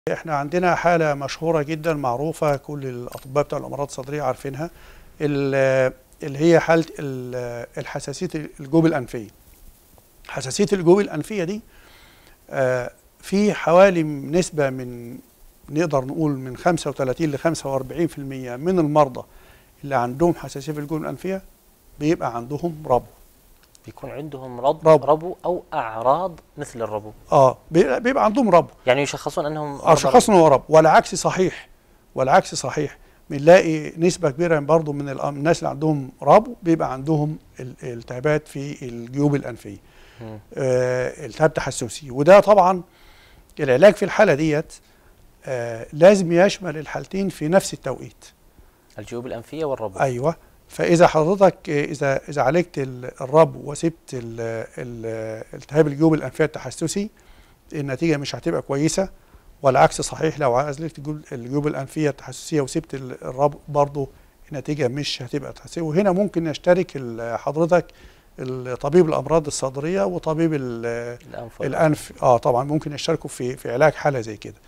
احنا عندنا حالة مشهورة جدا معروفة كل الأطباء بتوع الأمراض الصدرية عارفينها ال- اللي هي حالة ال- الحساسية الجوب الأنفية حساسية الجوب الأنفية دي آه، في حوالي نسبة من نقدر نقول من 35 ل 45% من المرضى اللي عندهم حساسية في الجوب الأنفية بيبقى عندهم ربو بيكون عندهم رب ربو. ربو او اعراض مثل الربو اه بيبقى بيبقى عندهم ربو يعني يشخصون انهم اه شخصنا ورب والعكس صحيح والعكس صحيح بنلاقي نسبة كبيرة برضو من الأم- الناس اللي عندهم ربو بيبقى عندهم ال- التهابات في الجيوب الأنفية مم. آه التهاب تحسسي وده طبعا العلاج في الحالة ديت آه لازم يشمل الحالتين في نفس التوقيت الجيوب الانفيه والربو ايوه فاذا حضرتك آه، اذا اذا عالجت ال- الربو وسبت ال- ال- التهاب الجيوب الانفيه التحسسي النتيجه مش هتبقى كويسه والعكس صحيح لو عالجت الجيوب- الجيوب الانفيه التحسسيه وسبت ال- الربو برضه النتيجه مش هتبقى تحسسيه وهنا ممكن يشترك ال- حضرتك ال- طبيب الامراض الصدريه وطبيب ال- الانف الانف اه طبعا ممكن يشتركوا في في علاج حاله زي كده